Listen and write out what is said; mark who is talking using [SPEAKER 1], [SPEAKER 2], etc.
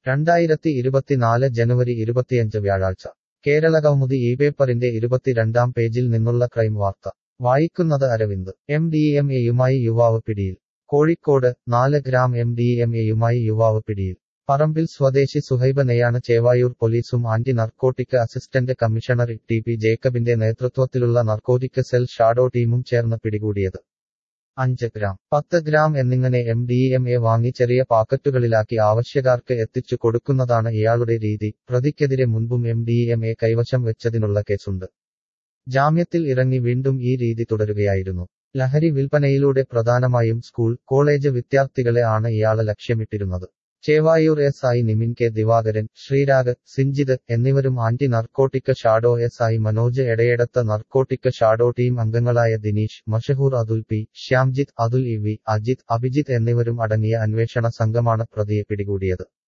[SPEAKER 1] രണ്ടായിരത്തി ഇരുപത്തിനാല് ജനുവരി ഇരുപത്തിയഞ്ച് വ്യാഴാഴ്ച കേരളകൗമുദി ഈ പേപ്പറിന്റെ ഇരുപത്തിരണ്ടാം പേജിൽ നിന്നുള്ള ക്രൈം വാർത്ത വായിക്കുന്നത് അരവിന്ദ് എം ഡി എം എയുമായി യുവാവ് പിടിയിൽ കോഴിക്കോട് നാല് ഗ്രാം എം ഡി എം എയുമായി യുവാവ് പിടിയിൽ പറമ്പിൽ സ്വദേശി സുഹൈബനെയാണ് ചേവായൂർ പോലീസും anti narcotic assistant commissioner T P ജേക്കബിന്റെ നേതൃത്വത്തിലുള്ള നർക്കോട്ടിക് സെൽ ഷാഡോ ടീമും ചേർന്ന് പിടികൂടിയത് അഞ്ച് ഗ്രാം പത്ത് ഗ്രാം എന്നിങ്ങനെ എം ഡി എം എ വാങ്ങി ചെറിയ പാക്കറ്റുകളിലാക്കി ആവശ്യക്കാർക്ക് എത്തിച്ചു കൊടുക്കുന്നതാണ് ഇയാളുടെ രീതി പ്രതിക്കെതിരെ മുൻപും എം ഡി എം എ കൈവശം വെച്ചതിനുള്ള കേസുണ്ട് ജാമ്യത്തിൽ ഇറങ്ങി വീണ്ടും ഈ രീതി തുടരുകയായിരുന്നു ലഹരി വിൽപ്പനയിലൂടെ പ്രധാനമായും സ്കൂൾ കോളേജ് വിദ്യാർത്ഥികളെ ആണ് ഇയാള് ലക്ഷ്യമിട്ടിരുന്നത് Chevayur S I Nimin K Divakaran Sreerag Sinchith എന്നിവരും anti narcotic shadow S I Manoj Edayedath narcotic shadow team അംഗങ്ങളായ Dineesh Mashhoor Athul P Shyamjith Athul E V Ajith Abhijith എന്നിവരും അടങ്ങിയ അന്വേഷണ സംഘമാണ് പ്രതിയെ പിടികൂടിയത്